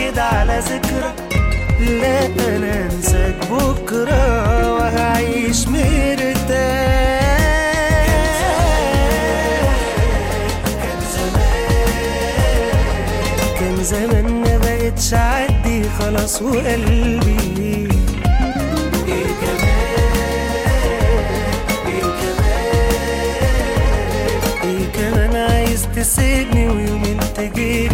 كده على ذكرى لا انا انساك بكرة وهعيش مرتاح كان زمان كان زمان ما بقتش اعدي خلاص وقلبي ايه كمان ايه كمان ايه كمان عايز تسيبني ويومين تجيلي